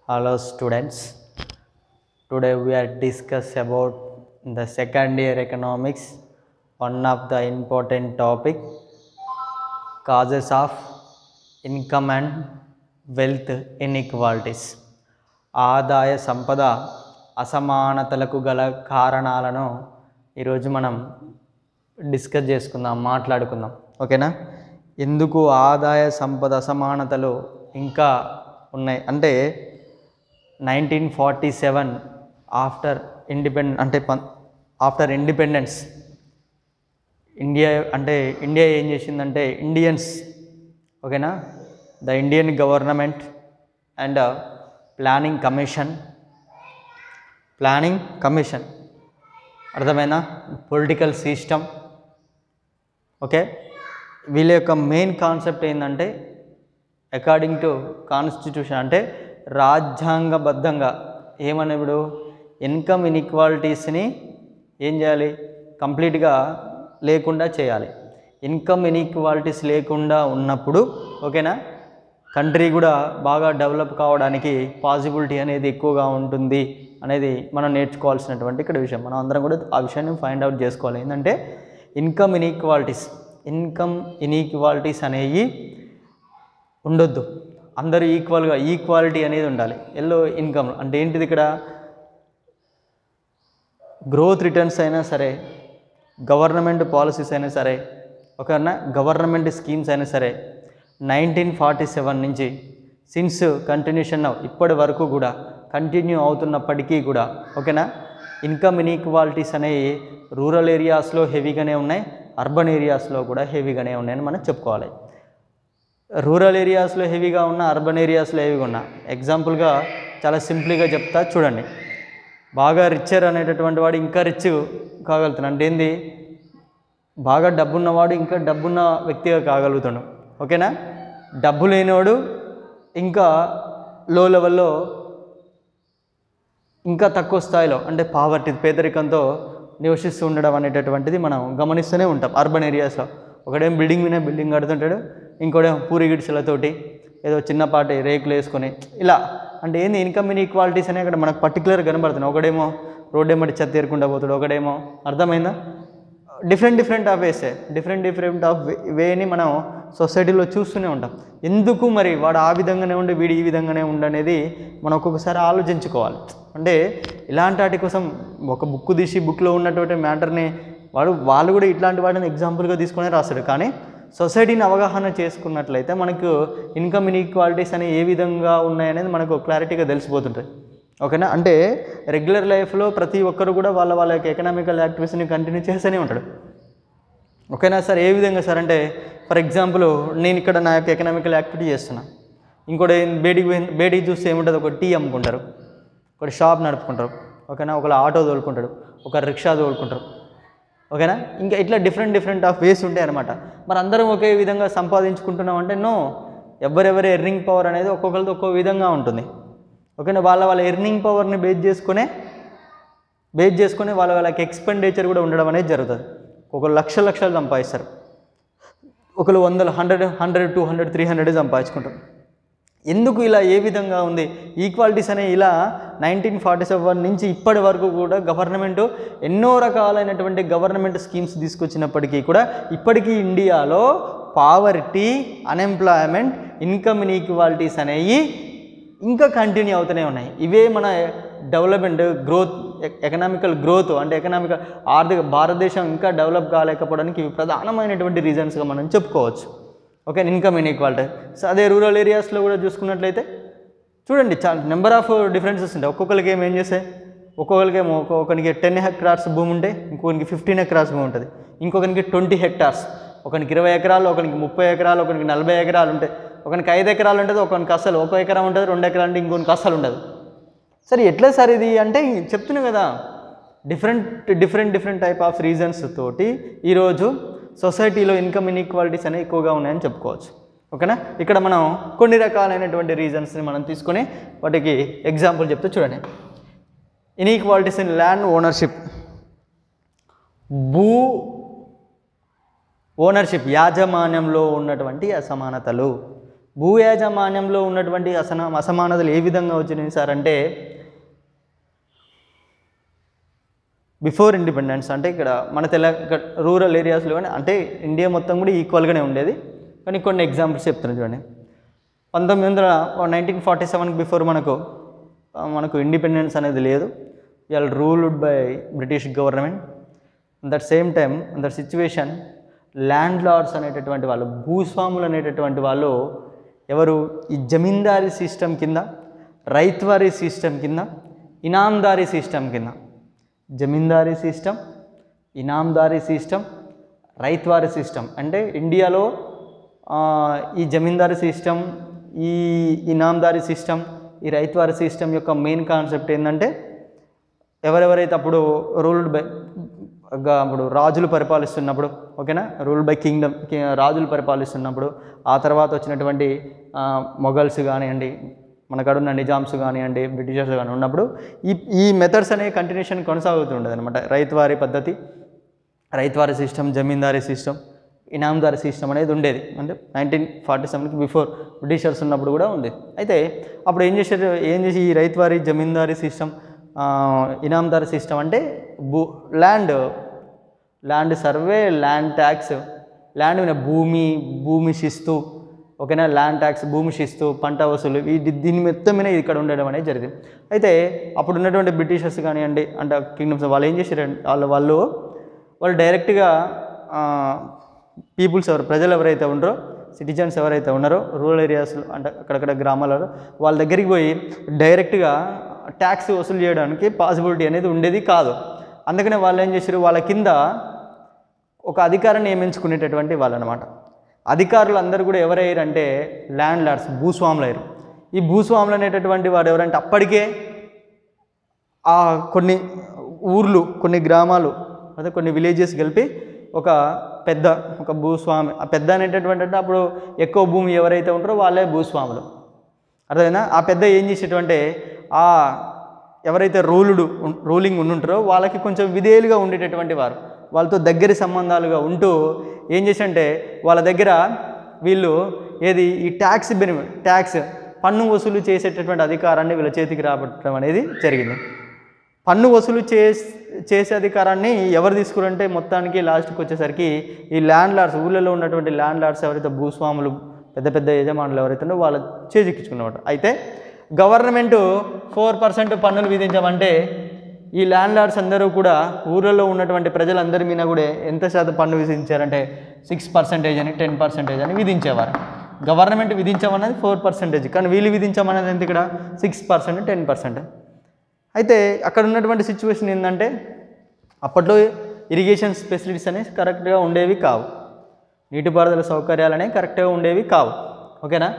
Hello students. Today we are discuss about the second year economics, one of the important topic causes of income and wealth inequalities. ఆదాయ సంపద అసమానతలకు గల కారణాలను ఈరోజు మనం discuss చేసుకుందాం మాట్లాడుకుందాం ఓకేనా ఎందుకు ఆదాయ సంపద అసమానతలు ఇంకా ఉన్నాయి అంటే నైన్టీన్ ఫార్టీ సెవెన్ ఆఫ్టర్ ఇండిపెండ్ అంటే పం ఆఫ్టర్ ఇండిపెండెన్స్ ఇండియా అంటే ఇండియా ఏం చేసిందంటే ఇండియన్స్ ఓకేనా the Indian government and planning commission planning commission అర్థమైనా పొలిటికల్ సిస్టమ్ ఓకే వీళ్ళ యొక్క మెయిన్ కాన్సెప్ట్ ఏంటంటే అకార్డింగ్ టు కాన్స్టిట్యూషన్ అంటే రాజ్యాంగబద్ధంగా ఏమని ఇప్పుడు ఇన్కమ్ ఇన్ఈక్వాలిటీస్ని ఏం చేయాలి కంప్లీట్గా లేకుండా చేయాలి ఇన్కమ్ ఇన్ఈక్వాలిటీస్ లేకుండా ఉన్నప్పుడు ఓకేనా కంట్రీ కూడా బాగా డెవలప్ కావడానికి పాసిబిలిటీ అనేది ఎక్కువగా ఉంటుంది అనేది మనం నేర్చుకోవాల్సినటువంటి ఇక్కడ విషయం మనం అందరం కూడా ఆ విషయాన్ని ఫైండ్ అవుట్ చేసుకోవాలి ఏంటంటే ఇన్కమ్ ఇన్ఈక్వాలిటీస్ ఇన్కమ్ ఇన్ఈక్వాలిటీస్ అనేవి ఉండొద్దు అందరూ ఈక్వల్గా ఈక్వాలిటీ అనేది ఉండాలి ఎల్లో ఇన్కమ్ అంటే ఏంటిది ఇక్కడ గ్రోత్ రిటర్న్స్ అయినా సరే గవర్నమెంట్ పాలసీస్ అయినా సరే ఒకనా గవర్నమెంట్ స్కీమ్స్ అయినా సరే నైన్టీన్ ఫార్టీ సెవెన్ నుంచి సిన్స్ కంటిన్యూషన్ ఇప్పటి వరకు కూడా కంటిన్యూ అవుతున్నప్పటికీ కూడా ఓకేనా ఇన్కమ్ ఇన్ఈక్వాలిటీస్ అనేవి రూరల్ ఏరియాస్లో హెవీగానే ఉన్నాయి అర్బన్ ఏరియాస్లో కూడా హెవీగానే ఉన్నాయని మనం చెప్పుకోవాలి రూరల్ ఏరియాస్లో హెవీగా ఉన్న అర్బన్ ఏరియాస్లో హెవీగా ఉన్న ఎగ్జాంపుల్గా చాలా సింపుల్గా చెప్తా చూడండి బాగా రిచ్చర్ అనేటటువంటి వాడు ఇంకా రిచ్ కాగలుగుతున్నాడు అంటే ఏంది బాగా డబ్బున్నవాడు ఇంకా డబ్బున్న వ్యక్తిగా కాగలుగుతాడు ఓకేనా డబ్బు లేనివాడు ఇంకా లో లెవెల్లో ఇంకా తక్కువ స్థాయిలో అంటే పావర్టీ పేదరికంతో నివసిస్తూ ఉండడం అనేటటువంటిది మనం గమనిస్తూనే ఉంటాం అర్బన్ ఏరియాస్లో ఒకడేం బిల్డింగ్ మీద బిల్డింగ్ కడుతుంటాడు ఇంకోడేమో పూరి గిడిసెలతోటి ఏదో చిన్నపాటి రేకులు వేసుకొని ఇలా అంటే ఏంది ఇన్కమ్ ఇన్ఈక్వాలిటీస్ అనే అక్కడ మనకు పర్టికులర్ కనబడుతున్నాయి ఒకడేమో రోడ్ ఏమటి చెత్త తీరుకుంటా పోతాడు ఒకడేమో అర్థమైందా డిఫరెంట్ డిఫరెంట్ ఆఫ్ వేసే డిఫరెంట్ డిఫరెంట్ ఆఫ్ వేని మనం సొసైటీలో చూస్తూనే ఉంటాం ఎందుకు మరి వాడు ఆ విధంగానే ఉండి వీడు ఈ విధంగానే ఉండనేది మనం ఒక్కొక్కసారి ఆలోచించుకోవాలి అంటే ఇలాంటి వాటి కోసం ఒక బుక్ తీసి బుక్లో ఉన్నటువంటి మ్యాటర్ని వాడు వాళ్ళు కూడా ఇట్లాంటి వాటిని ఎగ్జాంపుల్గా తీసుకునే రాస్తాడు కానీ సొసైటీని అవగాహన చేసుకున్నట్లయితే మనకు ఇన్కమ్ ఇన్ఈక్వాలిటీస్ అనేవి ఏ విధంగా ఉన్నాయనేది మనకు క్లారిటీగా తెలిసిపోతుంటాయి ఓకేనా అంటే రెగ్యులర్ లైఫ్లో ప్రతి ఒక్కరు కూడా వాళ్ళ వాళ్ళ యొక్క ఎకనామికల్ యాక్టివిటీస్ని కంటిన్యూ చేస్తూనే ఉంటాడు ఓకేనా సార్ ఏ విధంగా సార్ అంటే ఫర్ ఎగ్జాంపుల్ నేను ఇక్కడ నా యొక్క ఎకనామికల్ యాక్టివిటీ చేస్తున్నా ఇంకోటి బేడికి పోయి బేడికి చూస్తే ఏముంటుంది ఒక టీ అమ్ముకుంటారు ఒకటి షాప్ నడుపుకుంటారు ఓకేనా ఒకరు ఆటో తోలుకుంటాడు ఒక రిక్షా తోలుకుంటారు ఓకేనా ఇంకా ఇట్లా డిఫరెంట్ డిఫరెంట్ ఆఫ్ వేస్ ఉంటాయి అనమాట మరి అందరం ఒకే విధంగా సంపాదించుకుంటున్నాం అంటే నో ఎవరెవరి ఎర్నింగ్ పవర్ అనేది ఒక్కొక్కరితో ఒక్కో విధంగా ఉంటుంది ఓకేనా వాళ్ళ వాళ్ళ ఎర్నింగ్ పవర్ని బేస్ చేసుకునే బేస్ చేసుకుని వాళ్ళ వాళ్ళకి ఎక్స్పెండిచర్ కూడా ఉండడం అనేది జరుగుతుంది ఒక లక్ష లక్షలు సంపాదిస్తారు ఒకరు వందలు hundred hundred two hundred three hundred సంపాదించుకుంటారు ఎందుకు ఇలా ఏ విధంగా ఉంది ఈక్వాలిటీస్ అనే ఇలా నైన్టీన్ ఫార్టీ సెవెన్ నుంచి ఇప్పటి వరకు కూడా గవర్నమెంట్ ఎన్నో రకాలైనటువంటి గవర్నమెంట్ స్కీమ్స్ తీసుకొచ్చినప్పటికీ కూడా ఇప్పటికీ ఇండియాలో పావర్టీ అన్ఎంప్లాయ్మెంట్ ఇన్కమ్ ఇన్ఈక్వాలిటీస్ అనేవి ఇంకా కంటిన్యూ అవుతూనే ఉన్నాయి ఇవే మన డెవలప్మెంట్ గ్రోత్ ఎకనామికల్ గ్రోత్ అంటే ఎకనామికల్ ఆర్థిక భారతదేశం ఇంకా డెవలప్ కాలేకపోవడానికి ఇవి ప్రధానమైనటువంటి రీజన్స్గా మనం చెప్పుకోవచ్చు ఓకే ఇన్కమ్ ఇన్ఈక్వాలిటీ సో అదే రూరల్ ఏరియాస్లో కూడా చూసుకున్నట్లయితే చూడండి చాలా నెంబర్ ఆఫ్ డిఫరెన్సెస్ ఉంటాయి ఒక్కొక్కరికి ఏం ఏం చేస్తాయి ఒక్కొక్కరికి ఏమో ఒక్కొక్కరికి టెన్ హెక్టార్స్ భూమి ఉంటే ఇంకొకరికి ఫిఫ్టీన్ ఎకరాస్ భూమి ఉంటుంది ఇంకొకరికి ట్వంటీ హెక్టార్స్ ఒకరికి ఇరవై ఎకరాలు ఒకరికి ముప్పై ఎకరాలు ఒకరికి నలభై ఎకరాలు ఉంటాయి ఒకరికి ఐదు ఎకరాలు ఉంటుంది ఒకరికి అసలు ఒక ఎకరం ఉంటుంది రెండు ఎకరాలు అంటే ఇంకొకరికి అసలు ఉండదు సరే ఎట్లా సార్ ఇది అంటే చెప్తున్నా కదా different different different type of reasons తోటి ఈరోజు సొసైటీలో ఇన్కమ్ ఇన్ఈక్వాలిటీస్ అనేవి ఎక్కువగా ఉన్నాయని చెప్పుకోవచ్చు ఓకేనా ఇక్కడ మనం కొన్ని రకాలైనటువంటి రీజన్స్ని మనం తీసుకొని వాటికి ఎగ్జాంపుల్ చెప్తే చూడండి ఇన్ఈక్వాలిటీస్ ఇన్ ల్యాండ్ ఓనర్షిప్ భూ ఓనర్షిప్ యాజమాన్యంలో ఉన్నటువంటి అసమానతలు భూ యాజమాన్యంలో ఉన్నటువంటి అసన అసమానతలు ఏ విధంగా వచ్చినాయి సార్ అంటే బిఫోర్ ఇండిపెండెన్స్ అంటే ఇక్కడ మన తెల రూరల్ ఏరియాస్లో కానీ అంటే ఇండియా మొత్తం కూడా ఈక్వల్గానే ఉండేది కానీ కొన్ని ఎగ్జాంపుల్స్ చెప్తున్నాను చూడండి పంతొమ్మిది వందల నైన్టీన్ ఫార్టీ సెవెన్కి బిఫోర్ మనకు ఆ, మనకు ఇండిపెండెన్స్ అనేది లేదు we are ruled by British government that same time that situation landlords అనేటటువంటి వాళ్ళు భూస్వాములు అనేటటువంటి వాళ్ళు ఎవరు ఈ జమీందారీ సిస్టమ్ కింద రైత్వారీ సిస్టమ్ కింద ఇనాందారీ సిస్టమ్ కింద zamindari system inamdari system ryotwari system అంటే ఇండియాలో ఆ, ఈ జమీందారీ సిస్టమ్ ఈ ఇనాందారీ సిస్టమ్ ఈ రైత్వారీ సిస్టమ్ యొక్క మెయిన్ కాన్సెప్ట్ ఏంటంటే ఎవరెవరైతే అప్పుడు రూల్డ్ బై గా- అప్పుడు రాజులు పరిపాలిస్తున్నప్పుడు ఓకేనా రూల్ బై కింగ్డమ్ రాజులు పరిపాలిస్తున్నప్పుడు ఆ తర్వాత వచ్చినటువంటి ఆ, మొఘల్స్ కానివ్వండి మనకాడ ఉన్న నిజామ్స్ కానివ్వండి బ్రిటిషర్స్ కానీ ఉన్నప్పుడు ఈ ఈ మెథడ్స్ అనే కంటిన్యూషన్ కొనసాగుతుండదు అనమాట రైతువారి పద్ధతి ryotwari system zamindari system inamdari system అనేది ఉండేది అంటే నైన్టీన్ ఫార్టీ సెవెన్కి బిఫోర్ బ్రిటిషర్స్ ఉన్నప్పుడు కూడా ఉంది అయితే అప్పుడు ఏం చేశారు ఏం చేసి ఈ రైతువారి జమీందారీ సిస్టమ్ ఇనాందారీ సిస్టమ్ అంటే భూ land land survey land tax land మీద భూమి భూమి శిస్తు ఓకేనా ల్యాండ్ ట్యాక్స్ భూమి శిస్తు పంట వసూలు ఈ ది- దీని మొత్తం మీద ఇక్కడ ఉండడం అనేది జరిగింది అయితే అప్పుడు ఉన్నటువంటి బ్రిటిషర్స్ కానివ్వండి అంటే కింగ్డమ్స్ వాళ్ళు ఏం చేశారు వాళ్ళు వాళ్ళు వాళ్ళు డైరెక్ట్గా పీపుల్స్ ఎవరు ప్రజలు ఎవరైతే ఉన్నారో సిటిజన్స్ ఎవరైతే ఉన్నారో రూరల్ ఏరియాస్లో అంటే అక్కడక్కడ గ్రామాలలో వాళ్ళ దగ్గరికి పోయి డైరెక్ట్గా ట్యాక్స్ వసూలు చేయడానికి పాసిబిలిటీ అనేది ఉండేది కాదు అందుకనే వాళ్ళు ఏం చేశారు వాళ్ళ కింద ఒక అధికారాన్ని నియమించుకునేటటువంటి వాళ్ళు అనమాట అధికారులు అందరూ కూడా ఎవరయ్యారంటే ల్యాండ్ లార్డ్స్ భూస్వాములు అయ్యారు ఈ భూస్వాములు అనేటటువంటి వాడు ఎవరంటే అప్పటికే ఆ కొన్ని ఊర్లు కొన్ని గ్రామాలు అదే కొన్ని విలేజెస్ కలిపి ఒక పెద్ద ఒక భూస్వామి ఆ పెద్ద అనేటటువంటి అంటే అప్పుడు ఎక్కువ భూమి ఎవరైతే ఉంటారో వాళ్ళే భూస్వాములు అర్థమైనా ఆ పెద్ద ఏం చేసేటంటే ఆ ఎవరైతే రూలుడు రూలింగ్ ఉండుంటారో వాళ్ళకి కొంచెం విధేయులుగా ఉండేటటువంటి వారు వాళ్ళతో దగ్గరి సంబంధాలుగా ఉంటూ ఏం చేసంటే వాళ్ళ దగ్గర వీళ్ళు ఏది ఈ ట్యాక్స్ బెనిఫిట్ ట్యాక్స్ పన్ను వసూలు చేసేటటువంటి అధికారాన్ని వీళ్ళ చేతికి రాబట్టడం అనేది జరిగింది పన్ను వసూలు చే చేసే అధికారాన్ని ఎవరు తీసుకురంటే మొత్తానికి లాస్ట్కి వచ్చేసరికి ఈ ల్యాండ్ లార్డ్స్ ఊళ్ళలో ఉన్నటువంటి ల్యాండ్ లార్డ్స్ ఎవరైతే భూస్వాములు పెద్ద పెద్ద యజమానులు ఎవరైతే ఉన్నారో వాళ్ళ చేజిక్కించుకున్నమాట అయితే గవర్నమెంట్ ఫోర్ పర్సెంట్ పన్నులు విధించమంటే ఈ ల్యాండ్ లార్డ్స్ అందరూ కూడా ఊళ్ళలో ఉన్నటువంటి ప్రజలందరి మీద కూడా ఎంత శాతం పన్ను విధించారంటే సిక్స్ పర్సెంటేజ్ అని టెన్ పర్సెంటేజ్ అని విధించేవారు గవర్నమెంట్ విధించమన్నది ఫోర్ పర్సెంటేజ్ కానీ వీళ్ళు విధించమన్నది ఎంత ఇక్కడ సిక్స్ పర్సెంట్ టెన్ పర్సెంట్ అయితే అక్కడ ఉన్నటువంటి సిచ్యువేషన్ ఏంటంటే అప్పట్లో ఇరిగేషన్ ఫెసిలిటీస్ అనేవి కరెక్ట్గా ఉండేవి కావు నీటిపారుదల సౌకర్యాలు అనేవి కరెక్ట్గా ఉండేవి కావు ఓకేనా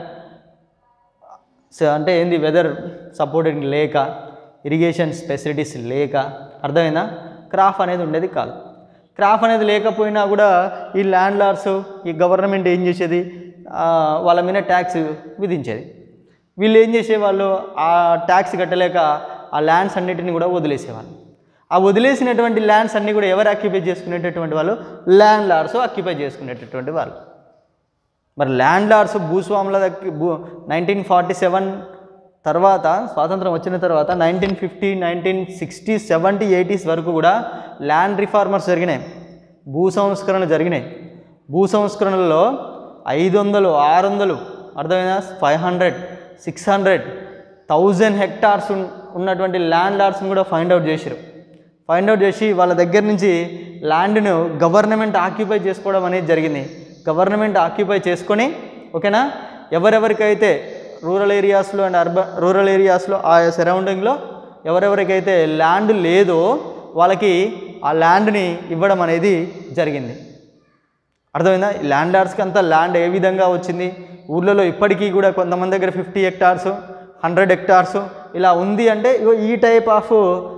సో అంటే ఏంది వెదర్ సపోర్టింగ్ లేక ఇరిగేషన్ ఫెసిలిటీస్ లేక అర్థమైందా క్రాఫ్ అనేది ఉండేది కాదు క్రాఫ్ అనేది లేకపోయినా కూడా ఈ ల్యాండ్ లార్డ్స్ ఈ గవర్నమెంట్ ఏం చేసేది ఆ, వాళ్ళ మీద ట్యాక్స్ విధించేది వీళ్ళు ఏం చేసేవాళ్ళు ఆ ట్యాక్స్ కట్టలేక ఆ ల్యాండ్స్ అన్నిటిని కూడా వదిలేసేవాళ్ళు ఆ వదిలేసినటువంటి ల్యాండ్స్ అన్నీ కూడా ఎవరు ఆక్యుపై చేసుకునేటటువంటి వాళ్ళు ల్యాండ్ లార్డ్స్ ఆక్యుపై చేసుకునేటటువంటి వాళ్ళు మరి ల్యాండ్ లార్డ్స్ భూస్వాముల దగ్గర భూ నైన్టీన్ ఫార్టీ సెవెన్ తర్వాత స్వాతంత్రం వచ్చిన తర్వాత nineteen fifty nineteen sixty seventy eighties వరకు కూడా ల్యాండ్ రిఫార్మర్స్ జరిగినాయి భూ సంస్కరణలు జరిగినాయి భూ సంస్కరణలలో ఐదు వందలు ఆరు వందలు అర్థమైనా five hundred six hundred thousand hectares ఉన్- ఉన్నటువంటి ల్యాండ్ లార్డ్స్ని కూడా ఫైండ్ అవుట్ చేశారు ఫైండ్ అవుట్ చేసి వాళ్ళ దగ్గర నుంచి ల్యాండ్ను గవర్నమెంట్ ఆక్యుపై చేసుకోవడం అనేది జరిగింది గవర్నమెంట్ ఆక్యుపై చేసుకొని ఓకేనా ఎవరెవరికైతే రూరల్ ఏరియాస్లో అండ్ అర్బన్ రూరల్ ఏరియాస్లో ఆ సరౌండింగ్లో ఎవరెవరికైతే ల్యాండ్ లేదో వాళ్ళకి ఆ ల్యాండ్ని ఇవ్వడం అనేది జరిగింది అర్థమైందా ఈ ల్యాండ్ లార్డ్స్కి అంతా ల్యాండ్ ఏ విధంగా వచ్చింది ఊర్లలో ఇప్పటికీ కూడా కొంతమంది దగ్గర ఫిఫ్టీ హెక్టార్స్ హండ్రెడ్ హెక్టార్స్ ఇలా ఉంది అంటే ఇగో ఈ టైప్ ఆఫ్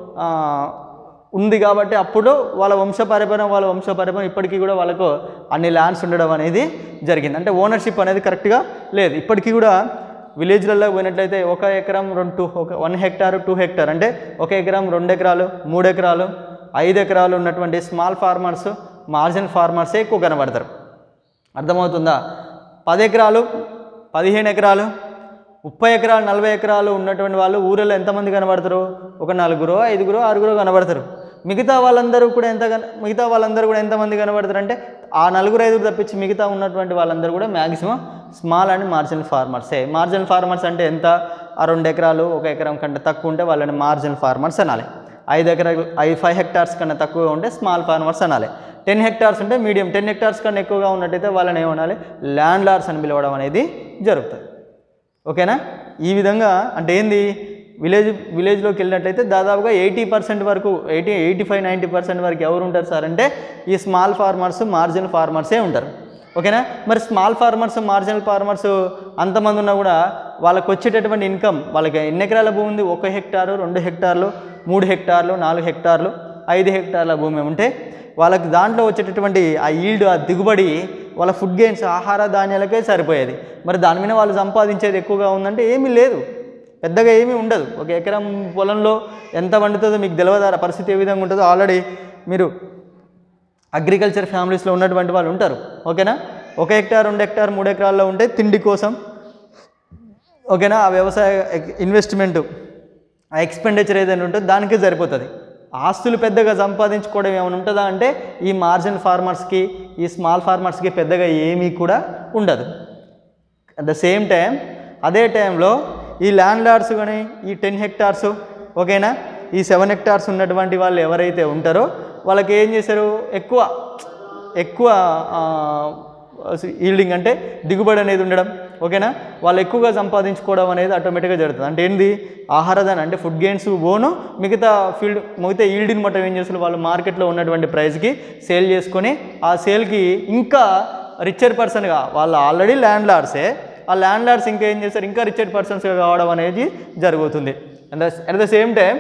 ఉంది కాబట్టి అప్పుడు వాళ్ళ వంశపారంపర్యం వాళ్ళ వంశపారంపర్యం ఇప్పటికీ కూడా వాళ్ళకు అన్ని ల్యాండ్స్ ఉండడం అనేది జరిగింది అంటే ఓనర్షిప్ అనేది కరెక్ట్గా లేదు ఇప్పటికీ కూడా విలేజ్లలో పోయినట్లయితే ఒక ఎకరం రెండు టూ ఒక వన్ హెక్టార్ టూ హెక్టార్ అంటే ఒక ఎకరం రెండు ఎకరాలు మూడు ఎకరాలు ఐదు ఎకరాలు ఉన్నటువంటి స్మాల్ ఫార్మర్స్ మార్జిన్ ఫార్మర్సే ఎక్కువ కనబడతారు అర్థమవుతుందా పది ఎకరాలు పదిహేను ఎకరాలు ముప్పై ఎకరాలు నలభై ఎకరాలు ఉన్నటువంటి వాళ్ళు ఊరిలో ఎంతమంది కనబడతారు ఒక నలుగురు ఐదుగురు ఆరుగురు కనబడతారు మిగతా వాళ్ళందరూ కూడా ఎంత కన- మిగతా వాళ్ళందరూ కూడా ఎంతమంది కనబడతారు అంటే ఆ నలుగురు ఐదుగురు తప్పించి మిగతా ఉన్నటువంటి వాళ్ళందరూ కూడా మ్యాక్సిమం స్మాల్ అండ్ మార్జినల్ ఫార్మర్సే మార్జినల్ ఫార్మర్స్ అంటే ఎంత ఆ రెండు ఎకరాలు ఒక ఎకరం కంటే తక్కువ ఉంటే వాళ్ళని మార్జినల్ ఫార్మర్స్ అనాలి ఐదు ఎకరాలు ఐదు ఫైవ్ హెక్టార్స్ కన్నా తక్కువగా ఉంటే స్మాల్ ఫార్మర్స్ అనాలి టెన్ హెక్టార్స్ ఉంటే మీడియం టెన్ హెక్టార్స్ కన్నా ఎక్కువగా ఉన్నట్టయితే వాళ్ళని ఏమనాలి ల్యాండ్ లార్డ్స్ అని పిలవడం అనేది జరుగుతుంది ఓకేనా ఈ విధంగా అంటే ఏంది విలేజ్ విలేజ్లోకి వెళ్ళినట్లయితే దాదాపుగా ఎయిటీ పర్సెంట్ వరకు eighty eighty five ninety percent వరకు ఎవరు ఉంటారు సార్ అంటే ఈ స్మాల్ ఫార్మర్స్ మార్జినల్ ఫార్మర్సే ఉంటారు ఓకేనా మరి స్మాల్ ఫార్మర్స్ మార్జినల్ ఫార్మర్స్ అంతమంది ఉన్నా కూడా వాళ్ళకి వచ్చేటటువంటి ఇన్కమ్ వాళ్ళకి ఎన్ని ఎకరాల భూమి ఉంది ఒక హెక్టారు రెండు హెక్టార్లు మూడు హెక్టార్లు నాలుగు హెక్టార్లు ఐదు హెక్టార్ల భూమి ఉంటే వాళ్ళకి దాంట్లో వచ్చేటటువంటి ఆ ఈల్డ్ ఆ దిగుబడి వాళ్ళ ఫుడ్ గెయిన్స్ ఆహార ధాన్యాలకే సరిపోయేది మరి దాని మీద వాళ్ళు సంపాదించేది ఎక్కువగా ఉందంటే ఏమీ లేదు పెద్దగా ఏమీ ఉండదు ఒక ఎకరం పొలంలో ఎంత పండుతుందో మీకు తెలియదు ఆ పరిస్థితి ఏ విధంగా ఉంటుందో ఆల్రెడీ మీరు అగ్రికల్చర్ ఫ్యామిలీస్లో ఉన్నటువంటి వాళ్ళు ఉంటారు ఓకేనా ఒక హెక్టార్ రెండు హెక్టార్ మూడు ఎకరాల్లో ఉంటే తిండి కోసం ఓకేనా ఆ వ్యవసాయ ఇన్వెస్ట్మెంట్ ఆ ఎక్స్పెండిచర్ ఏదైనా ఉంటుందో దానికే సరిపోతుంది ఆస్తులు పెద్దగా సంపాదించుకోవడం ఏమైనా ఉంటుందా అంటే ఈ మార్జినల్ ఫార్మర్స్కి ఈ స్మాల్ ఫార్మర్స్కి పెద్దగా ఏమీ కూడా ఉండదు అట్ ద సేమ్ టైం అదే టైంలో ఈ ల్యాండ్ లార్డ్స్ కానీ ఈ టెన్ హెక్టార్స్ ఓకేనా ఈ సెవెన్ హెక్టార్స్ ఉన్నటువంటి వాళ్ళు ఎవరైతే ఉంటారో వాళ్ళకి ఏం చేశారు ఎక్కువ ఎక్కువ ఈల్డింగ్ అంటే దిగుబడి అనేది ఉండడం ఓకేనా వాళ్ళు ఎక్కువగా సంపాదించుకోవడం అనేది ఆటోమేటిక్గా జరుగుతుంది అంటే ఏంది ఆహారదాన్ని అంటే ఫుడ్ గెయిన్స్ ఓను మిగతా ఫీల్డ్ మిగతా ఈల్డింగ్ మొత్తం ఏం చేస్తారు వాళ్ళు మార్కెట్లో ఉన్నటువంటి ప్రైస్కి సేల్ చేసుకొని ఆ సేల్కి ఇంకా రిచర్ పర్సన్గా వాళ్ళు ఆల్రెడీ ల్యాండ్ లార్డ్సే ఆ ల్యాండ్ లార్డ్స్ ఇంకా ఏం చేస్తారు ఇంకా రిచర్ పర్సన్స్గా కావడం అనేది జరుగుతుంది and at the same time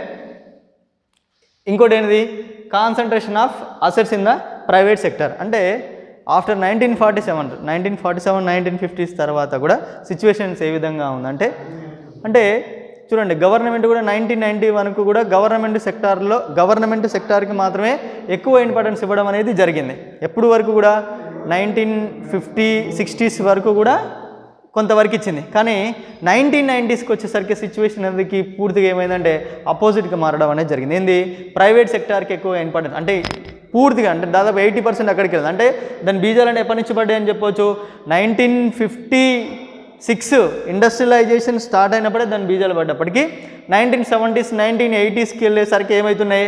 ఇంకోటి ఏంటిది concentration of assets in the private sector అంటే after nineteen forty seven nineteen forty seven nineteen fifties తర్వాత కూడా సిచ్యువేషన్స్ ఏ విధంగా ఉందంటే అంటే చూడండి గవర్నమెంట్ కూడా నైన్టీన్ నైంటీ వరకు కూడా గవర్నమెంట్ సెక్టార్లో గవర్నమెంట్ సెక్టార్కి మాత్రమే ఎక్కువ ఇంపార్టెన్స్ ఇవ్వడం అనేది జరిగింది ఎప్పుడు వరకు కూడా నైన్టీన్ ఫిఫ్టీ సిక్స్టీస్ వరకు కూడా కొంతవరకు ఇచ్చింది కానీ నైన్టీన్ నైంటీస్కి వచ్చేసరికి సిచ్యువేషన్ అనేది పూర్తిగా ఏమైందంటే అపోజిట్గా మారడం అనేది జరిగింది ఏంది ప్రైవేట్ సెక్టార్కి ఎక్కువ ఇంపార్టెన్స్ అంటే పూర్తిగా అంటే దాదాపు ఎయిటీ పర్సెంట్ అక్కడికి వెళ్ళింది అంటే దాని బీజాలు అంటే ఎప్పటి నుంచి పడ్డాయి అని చెప్పొచ్చు nineteen fifty six industrialization start అయినప్పుడే దాని బీజాలు పడ్డప్పటికీ నైన్టీన్ సెవెంటీస్ నైన్టీన్ ఎయిటీస్కి వెళ్ళేసరికి ఏమవుతున్నాయి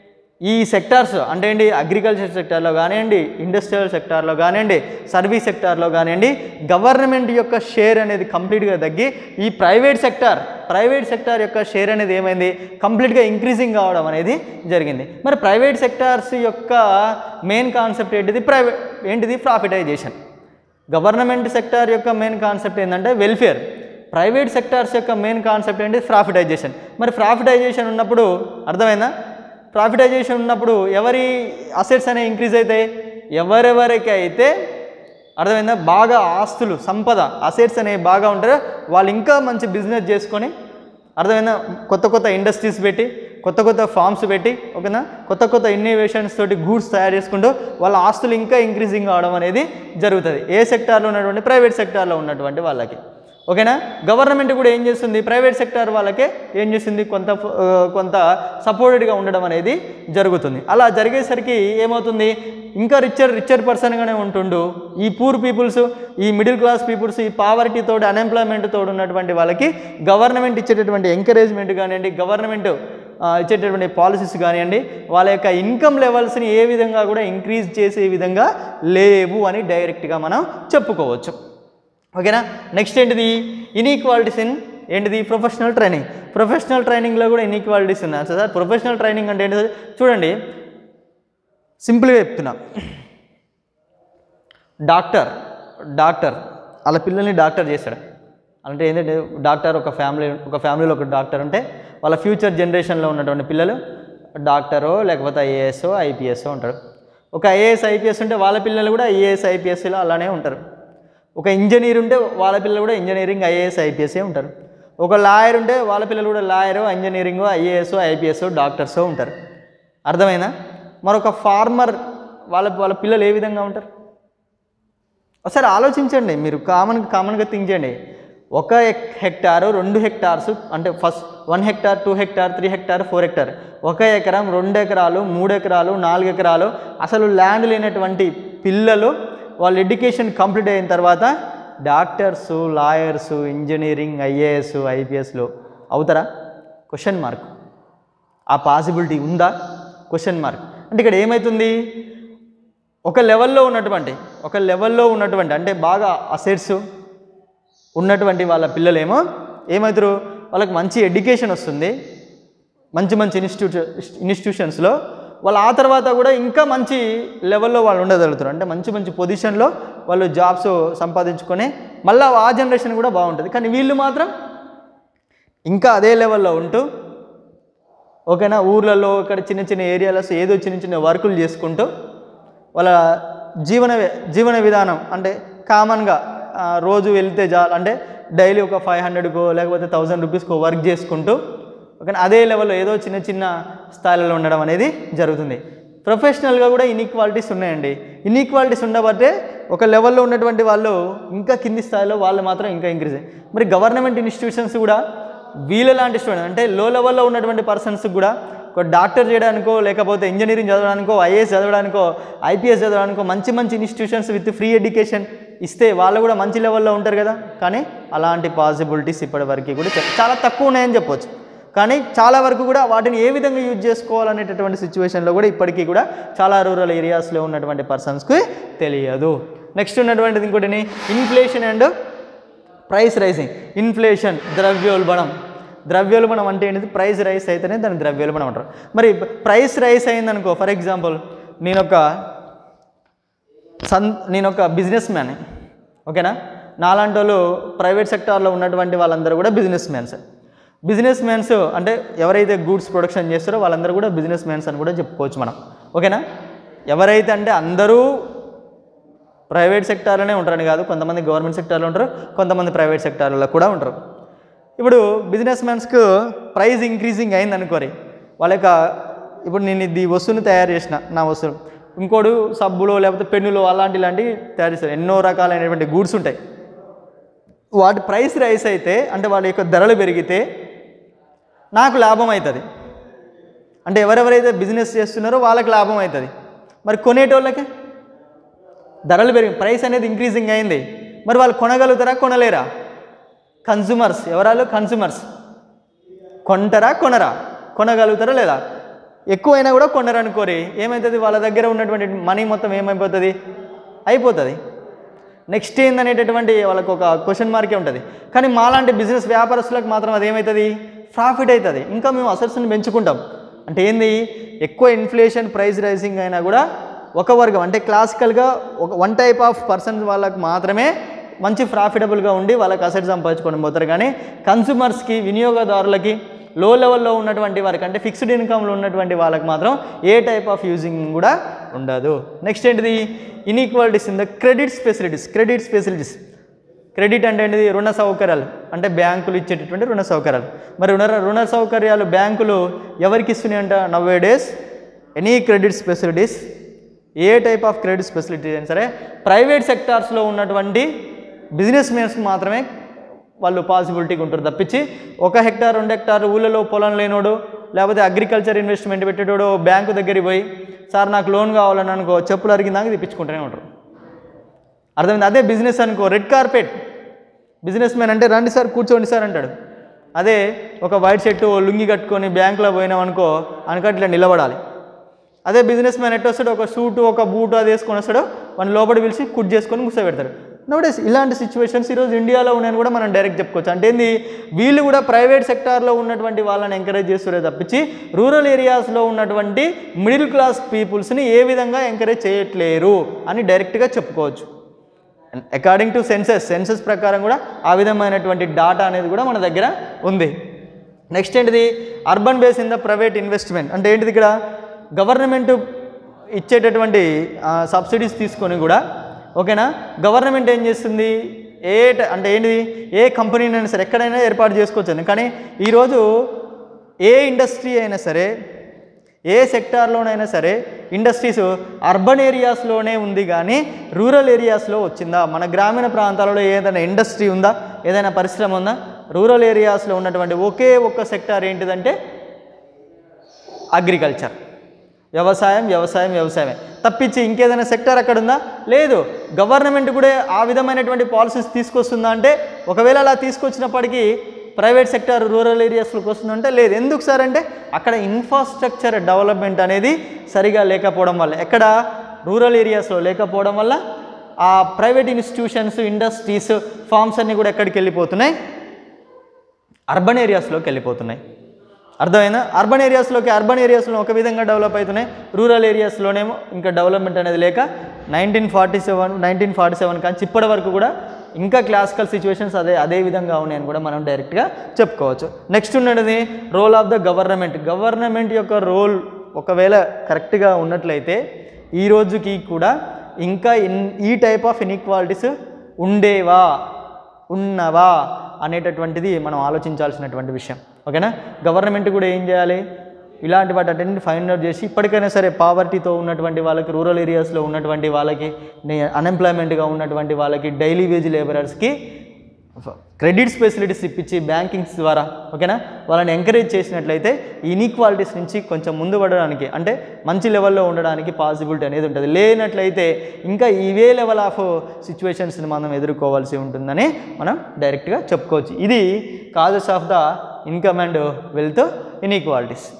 ఈ సెక్టార్స్ అంటే ఏంటి అగ్రికల్చర్ సెక్టార్లో కానివ్వండి ఇండస్ట్రియల్ సెక్టార్లో కానివ్వండి సర్వీస్ సెక్టార్లో కానివ్వండి గవర్నమెంట్ యొక్క షేర్ అనేది కంప్లీట్గా తగ్గి ఈ ప్రైవేట్ సెక్టార్ ప్రైవేట్ సెక్టార్ యొక్క షేర్ అనేది ఏమైంది కంప్లీట్గా ఇంక్రీజింగ్ కావడం అనేది జరిగింది మరి ప్రైవేట్ సెక్టార్స్ యొక్క మెయిన్ కాన్సెప్ట్ ఏంటిది ప్రైవేట్ ఏంటిది ప్రాఫిటైజేషన్ గవర్నమెంట్ సెక్టార్ యొక్క మెయిన్ కాన్సెప్ట్ ఏంటంటే వెల్ఫేర్ ప్రైవేట్ సెక్టార్స్ యొక్క మెయిన్ కాన్సెప్ట్ ఏంటి ప్రాఫిటైజేషన్ మరి ప్రాఫిటైజేషన్ ఉన్నప్పుడు అర్థమైందా ప్రాఫిటైజేషన్ ఉన్నప్పుడు ఎవరి అసెట్స్ అనేవి ఇంక్రీజ్ అవుతాయి ఎవరెవరికి అయితే అర్థమైందా బాగా ఆస్తులు సంపద అసెట్స్ అనేవి బాగా ఉంటారో వాళ్ళు ఇంకా మంచి బిజినెస్ చేసుకొని అర్థమైందా కొత్త కొత్త ఇండస్ట్రీస్ పెట్టి కొత్త కొత్త ఫార్మ్స్ పెట్టి ఓకేనా కొత్త కొత్త ఇన్నోవేషన్స్ తోటి గూడ్స్ తయారు చేసుకుంటూ వాళ్ళ ఆస్తులు ఇంకా ఇంక్రీజింగ్ కావడం అనేది జరుగుతుంది ఏ సెక్టార్లో ఉన్నటువంటి ప్రైవేట్ సెక్టార్లో ఉన్నటువంటి వాళ్ళకి ఓకేనా గవర్నమెంట్ కూడా ఏం చేస్తుంది ప్రైవేట్ సెక్టార్ వాళ్ళకే ఏం చేస్తుంది కొంత ఆ, కొంత సపోర్టెడ్గా ఉండడం అనేది జరుగుతుంది అలా జరిగేసరికి ఏమవుతుంది ఇంకా రిచ్చర్ రిచ్చర్ పర్సన్గానే ఉంటుండు ఈ పూర్ పీపుల్స్ ఈ మిడిల్ క్లాస్ పీపుల్స్ ఈ పావర్టీ తోడు అన్ఎంప్లాయ్మెంట్ తోడు ఉన్నటువంటి వాళ్ళకి గవర్నమెంట్ ఇచ్చేటటువంటి ఎంకరేజ్మెంట్ కానివ్వండి గవర్నమెంట్ ఇచ్చేటటువంటి పాలసీస్ కానివ్వండి వాళ్ళ యొక్క ఇన్కమ్ లెవెల్స్ని ఏ విధంగా కూడా ఇంక్రీజ్ చేసే విధంగా లేవు అని డైరెక్ట్గా మనం చెప్పుకోవచ్చు ఓకేనా నెక్స్ట్ ఏంటిది ఇన్ఈక్వాలిటీస్ ఇన్ ఏంటిది ప్రొఫెషనల్ ట్రైనింగ్ ప్రొఫెషనల్ ట్రైనింగ్లో కూడా ఇన్ఈక్వాలిటీస్ ఉన్నాయి సార్ ప్రొఫెషనల్ ట్రైనింగ్ అంటే ఏంటిది చూడండి సింపుల్గా చెప్తున్నా డాక్టర్ డాక్టర్ వాళ్ళ పిల్లల్ని డాక్టర్ చేశాడు అంటే ఏంటంటే డాక్టర్ ఒక ఫ్యామిలీ ఒక ఫ్యామిలీలో ఒక డాక్టర్ ఉంటే వాళ్ళ ఫ్యూచర్ జనరేషన్లో ఉన్నటువంటి పిల్లలు డాక్టరో లేకపోతే ఐఏఎస్ఓ ఐపీఎస్ఓ ఉంటారు ఒక ఐఏఎస్ ఐపీఎస్ ఉంటే వాళ్ళ పిల్లలు కూడా ఐఏఎస్ ఐపీఎస్లో అలానే ఉంటారు ఒక ఇంజనీర్ ఉంటే వాళ్ళ పిల్లలు కూడా ఇంజనీరింగ్ ఐఏఎస్ ఐపీఎస్ఏ ఉంటారు ఒక లాయర్ ఉంటే వాళ్ళ పిల్లలు కూడా lawyer engineering IAS IPS doctors ఉంటారు అర్థమైందా మరొక ఫార్మర్ వాళ్ళ వాళ్ళ పిల్లలు ఏ విధంగా ఉంటారు ఒకసారి ఆలోచించండి మీరు కామన్ కామన్గా థింక్ చేయండి ఒక హెక్- హెక్టారు రెండు హెక్టార్స్ అంటే first one hectare two hectare three hectare four hectare ఒక ఎకరం రెండు ఎకరాలు మూడు ఎకరాలు నాలుగు ఎకరాలు అసలు ల్యాండ్ లేనటువంటి పిల్లలు వాళ్ళ ఎడ్యుకేషన్ కంప్లీట్ అయిన తర్వాత డాక్టర్స్ లాయర్స్ ఇంజనీరింగ్ ఐఏఎస్ ఐపీఎస్లు అవుతారా క్వశ్చన్ మార్క్ ఆ పాసిబిలిటీ ఉందా క్వశ్చన్ మార్క్ అంటే ఇక్కడ ఏమవుతుంది ఒక లెవెల్లో ఉన్నటువంటి ఒక లెవెల్లో ఉన్నటువంటి అంటే బాగా అసెట్స్ ఉన్నటువంటి వాళ్ళ పిల్లలేమో ఏమవుతారు వాళ్ళకి మంచి ఎడ్యుకేషన్ వస్తుంది మంచి మంచి ఇన్స్టిట్యూట్ ఇన్స్టిట్యూషన్స్లో వాళ్ళు ఆ తర్వాత కూడా ఇంకా మంచి లెవెల్లో వాళ్ళు ఉండగలుగుతారు అంటే మంచి మంచి పొజిషన్లో వాళ్ళు జాబ్స్ సంపాదించుకొని మళ్ళీ ఆ జనరేషన్ కూడా బాగుంటుంది కానీ వీళ్ళు మాత్రం ఇంకా అదే లెవెల్లో ఉంటూ ఓకేనా ఊర్లలో ఇక్కడ చిన్న చిన్న ఏరియాలో ఏదో చిన్న చిన్న వర్కులు చేసుకుంటూ వాళ్ళ జీవన జీవన విధానం అంటే కామన్గా ఆ, రోజు వెళ్తే చాలు అంటే డైలీ ఒక ఫైవ్ హండ్రెడ్కో లేకపోతే థౌజండ్ రూపీస్కో వర్క్ చేసుకుంటూ ఓకేనా అదే లెవెల్లో ఏదో చిన్న చిన్న స్థాయిలో ఉండడం అనేది జరుగుతుంది ప్రొఫెషనల్గా కూడా ఇన్ఈక్వాలిటీస్ ఉన్నాయండి ఇన్ఈక్వాలిటీస్ ఉండబట్టే ఒక లెవెల్లో ఉన్నటువంటి వాళ్ళు ఇంకా కింది స్థాయిలో వాళ్ళు మాత్రం ఇంకా ఇంక్రీజ్ మరి గవర్నమెంట్ ఇన్స్టిట్యూషన్స్ కూడా వీళ్ళ లాంటి స్టూడెంట్ అంటే లో లెవెల్లో ఉన్నటువంటి పర్సన్స్ కూడా ఒక డాక్టర్ చేయడానికో లేకపోతే ఇంజనీరింగ్ చదవడానికో ఐఏఎస్ చదవడానికో ఐపీఎస్ చదవడానికో మంచి మంచి ఇన్స్టిట్యూషన్స్ విత్ ఫ్రీ ఎడ్యుకేషన్ ఇస్తే వాళ్ళు కూడా మంచి లెవెల్లో ఉంటారు కదా కానీ అలాంటి పాసిబిలిటీస్ ఇప్పటివరకు కూడా చా- చాలా తక్కువ ఉన్నాయని చెప్పొచ్చు కానీ చాలా వరకు కూడా వాటిని ఏ విధంగా యూజ్ చేసుకోవాలనేటటువంటి సిచ్యువేషన్లో కూడా ఇప్పటికీ కూడా చాలా రూరల్ ఏరియాస్లో ఉన్నటువంటి పర్సన్స్కి తెలియదు నెక్స్ట్ ఉన్నటువంటిది ఇంకోటిని inflation and price rising inflation ద్రవ్యోల్బణం ద్రవ్యోల్బణం అంటే ఏంటిది ప్రైస్ రైస్ అయితేనే దాన్ని ద్రవ్యోల్బణం అంటారు మరి ప్రైస్ రైస్ అయిందనుకో ఫర్ ఎగ్జాంపుల్ నేను ఒక సన్ నేను ఒక బిజినెస్ మ్యాన్ ఓకేనా నాలాంటి వాళ్ళు ప్రైవేట్ సెక్టార్లో ఉన్నటువంటి వాళ్ళందరూ కూడా బిజినెస్ మ్యాన్స్ బిజినెస్ మ్యాన్స్ అంటే ఎవరైతే గూడ్స్ ప్రొడక్షన్ చేస్తారో వాళ్ళందరూ కూడా బిజినెస్ మ్యాన్స్ అని కూడా చెప్పుకోవచ్చు మనం ఓకేనా ఎవరైతే అంటే అందరూ ప్రైవేట్ సెక్టార్లోనే ఉంటారని కాదు కొంతమంది గవర్నమెంట్ సెక్టార్లో ఉంటారు కొంతమంది ప్రైవేట్ సెక్టార్లో కూడా ఉంటారు ఇప్పుడు బిజినెస్ మ్యాన్స్కు ప్రైస్ ఇంక్రీజింగ్ అయింది అనుకోరి వాళ్ళ యొక్క ఇప్పుడు నేను ఇది వస్తువుని తయారు చేసిన నా వస్తువు ఇంకోడు సబ్బులు లేకపోతే పెన్నులు అలాంటి ఇలాంటివి తయారు చేస్తారు ఎన్నో రకాలైనటువంటి గూడ్స్ ఉంటాయి వాటి ప్రైస్ రైస్ అయితే అంటే వాళ్ళ యొక్క ధరలు పెరిగితే నాకు లాభం అవుతుంది అంటే ఎవరెవరైతే బిజినెస్ చేస్తున్నారో వాళ్ళకి లాభం అవుతుంది మరి కొనేటోళ్ళకి ధరలు పెరిగి ప్రైస్ అనేది ఇంక్రీజింగ్ అయింది మరి వాళ్ళు కొనగలుగుతారా కొనలేరా కన్జ్యూమర్స్ ఎవరాలు కన్జ్యూమర్స్ కొంటారా కొనరా కొనగలుగుతారా లేదా ఎక్కువైనా కూడా కొనరు అనుకోరి ఏమవుతుంది వాళ్ళ దగ్గర ఉన్నటువంటి మనీ మొత్తం ఏమైపోతుంది అయిపోతుంది నెక్స్ట్ ఏందనేటటువంటి వాళ్ళకు ఒక క్వశ్చన్ మార్కే ఉంటుంది కానీ మాలాంటి బిజినెస్ వ్యాపారస్తులకు మాత్రం అది ఏమవుతుంది ప్రాఫిట్ అవుతుంది ఇంకా మేము అసెట్స్ని పెంచుకుంటాం అంటే ఏంది ఎక్కువ ఇన్ఫ్లేషన్ ప్రైస్ రైజింగ్ అయినా కూడా ఒక వర్గం అంటే క్లాసికల్గా ఒక వన్ టైప్ ఆఫ్ పర్సన్స్ వాళ్ళకి మాత్రమే మంచి ప్రాఫిటబుల్గా ఉండి వాళ్ళకి అసెట్స్ సంపాదించుకొని పోతారు కానీ కన్సూమర్స్కి వినియోగదారులకి లో లెవెల్లో ఉన్నటువంటి వారికి అంటే ఫిక్స్డ్ ఇన్కమ్లో ఉన్నటువంటి వాళ్ళకి మాత్రం ఏ టైప్ ఆఫ్ యూజింగ్ కూడా ఉండదు నెక్స్ట్ ఏంటిది inequalities in the credit facilities credit facilities credit అంటే ఏంటిది రుణ సౌకర్యాలు అంటే బ్యాంకులు ఇచ్చేటటువంటి రుణ సౌకర్యాలు మరి రుణ రుణ సౌకర్యాలు బ్యాంకులు ఎవరికి ఇస్తున్నాయి అంట nowadays any credit facilities ఏ టైప్ ఆఫ్ క్రెడిట్ ఫెసిలిటీస్ అయినా సరే ప్రైవేట్ సెక్టార్స్లో ఉన్నటువంటి బిజినెస్ మెన్స్కి మాత్రమే వాళ్ళు పాసిబిలిటీగా ఉంటారు తప్పించి ఒక హెక్టార్ రెండు హెక్టార్ ఊళ్ళలో పొలం లేనోడు లేకపోతే అగ్రికల్చర్ ఇన్వెస్ట్మెంట్ పెట్టేటోడు బ్యాంకు దగ్గరికి పోయి సార్ నాకు లోన్ కావాలని అనుకో చెప్పులు అరిగిందాక తెప్పించుకుంటూనే ఉంటారు అర్థమైంది అదే బిజినెస్ అనుకో రెడ్ కార్పెట్ బిజినెస్ మ్యాన్ అంటే రండి సార్ కూర్చోండి సార్ అంటాడు అదే ఒక వైట్ షర్టు ఓ లుంగి కట్టుకొని బ్యాంకులో పోయినాం అనుకో అనుకో ఇట్లా నిలబడాలి అదే బిజినెస్ మ్యాన్ ఎట్టు వస్తాడు ఒక సూటు ఒక బూటు అది వేసుకొని వస్తాడు వాడిని లోపల పిలిచి కుట్ చేసుకొని కూర్చోబెడతారు నోడేస్ ఇలాంటి సిచ్యువేషన్స్ ఈరోజు ఇండియాలో ఉన్నాయని కూడా మనం డైరెక్ట్ చెప్పుకోవచ్చు అంటే ఏంది వీళ్ళు కూడా ప్రైవేట్ సెక్టార్లో ఉన్నటువంటి వాళ్ళని ఎంకరేజ్ చేస్తురే తప్పించి రూరల్ ఏరియాస్లో ఉన్నటువంటి మిడిల్ క్లాస్ పీపుల్స్ని ఏ విధంగా ఎంకరేజ్ చేయట్లేరు అని డైరెక్ట్గా చెప్పుకోవచ్చు అకార్డింగ్ టు సెన్సెస్ సెన్సెస్ ప్రకారం కూడా ఆ విధమైనటువంటి డాటా అనేది కూడా మన దగ్గర ఉంది నెక్స్ట్ ఏంటిది urban base in the private investment అంటే ఏంటిది ఇక్కడ గవర్నమెంట్ ఇచ్చేటటువంటి సబ్సిడీస్ తీసుకొని కూడా ఓకేనా గవర్నమెంట్ ఏం చేస్తుంది ఏ ట- అంటే ఏంటిది ఏ కంపెనీనైనా సరే ఎక్కడైనా ఏర్పాటు చేసుకోవచ్చు కానీ ఈరోజు ఏ ఇండస్ట్రీ అయినా సరే ఏ సెక్టార్లోనైనా సరే ఇండస్ట్రీస్ అర్బన్ ఏరియాస్లోనే ఉంది కానీ రూరల్ ఏరియాస్లో వచ్చిందా మన గ్రామీణ ప్రాంతాలలో ఏదైనా ఇండస్ట్రీ ఉందా ఏదైనా పరిశ్రమ ఉందా రూరల్ ఏరియాస్లో ఉన్నటువంటి ఒకే ఒక్క సెక్టార్ ఏంటిదంటే అగ్రికల్చర్ వ్యవసాయం వ్యవసాయం వ్యవసాయమే తప్పించి ఇంకేదైనా సెక్టర్ అక్కడ ఉందా లేదు గవర్నమెంట్ కూడా ఆ విధమైనటువంటి పాలసీస్ తీసుకొస్తుందా అంటే ఒకవేళ అలా తీసుకొచ్చినప్పటికీ ప్రైవేట్ సెక్టర్ రూరల్ ఏరియాస్లోకి వస్తుందంటే లేదు ఎందుకు సార్ అంటే అక్కడ ఇన్ఫ్రాస్ట్రక్చర్ డెవలప్మెంట్ అనేది సరిగా లేకపోవడం వల్ల ఎక్కడ రూరల్ ఏరియాస్లో లేకపోవడం వల్ల ఆ ప్రైవేట్ ఇన్స్టిట్యూషన్స్ ఇండస్ట్రీస్ ఫార్మ్స్ అన్నీ కూడా ఎక్కడికి వెళ్ళిపోతున్నాయి అర్బన్ ఏరియాస్లోకి వెళ్ళిపోతున్నాయి అర్థమైందా అర్బన్ ఏరియాస్లోకి అర్బన్ ఏరియాస్లో ఒక విధంగా డెవలప్ అవుతున్నాయి రూరల్ ఏరియాస్లోనేమో ఇంకా డెవలప్మెంట్ అనేది లేక nineteen forty seven nineteen forty seven కానీ ఇప్పటి వరకు కూడా ఇంకా క్లాసికల్ సిచ్యువేషన్స్ అదే అదే విధంగా ఉన్నాయని కూడా మనం డైరెక్ట్గా చెప్పుకోవచ్చు నెక్స్ట్ ఉన్నది role of the government government యొక్క రోల్ ఒకవేళ కరెక్ట్గా ఉన్నట్లయితే ఈ రోజుకి కూడా ఇంకా ఇన్ ఈ టైప్ ఆఫ్ ఇన్ఈక్వాలిటీస్ ఉండేవా ఉన్నవా అనేటటువంటిది మనం ఆలోచించాల్సినటువంటి విషయం ఓకేనా గవర్నమెంట్ కూడా ఏం చేయాలి ఇలాంటి వాటి అన్నింటిని ఫైండ్ అవుట్ చేసి ఇప్పటికైనా సరే పావర్టీతో ఉన్నటువంటి వాళ్ళకి రూరల్ ఏరియాస్లో ఉన్నటువంటి వాళ్ళకి అన్ఎంప్లాయ్మెంట్గా ఉన్నటువంటి వాళ్ళకి డైలీ వేజ్ లేబరర్స్కి క్రెడిట్స్ ఫెసిలిటీస్ ఇప్పించి బ్యాంకింగ్స్ ద్వారా ఓకేనా వాళ్ళని ఎంకరేజ్ చేసినట్లయితే ఇన్ఈక్వాలిటీస్ నుంచి కొంచెం ముందు పడడానికి అంటే మంచి లెవెల్లో ఉండడానికి పాసిబిలిటీ అనేది ఉంటుంది లేనట్లయితే ఇంకా ఇవే లెవెల్ ఆఫ్ సిచ్యువేషన్స్ని మనం ఎదుర్కోవాల్సి ఉంటుందని మనం డైరెక్ట్గా చెప్పుకోవచ్చు ఇది causes of the income and wealth inequalities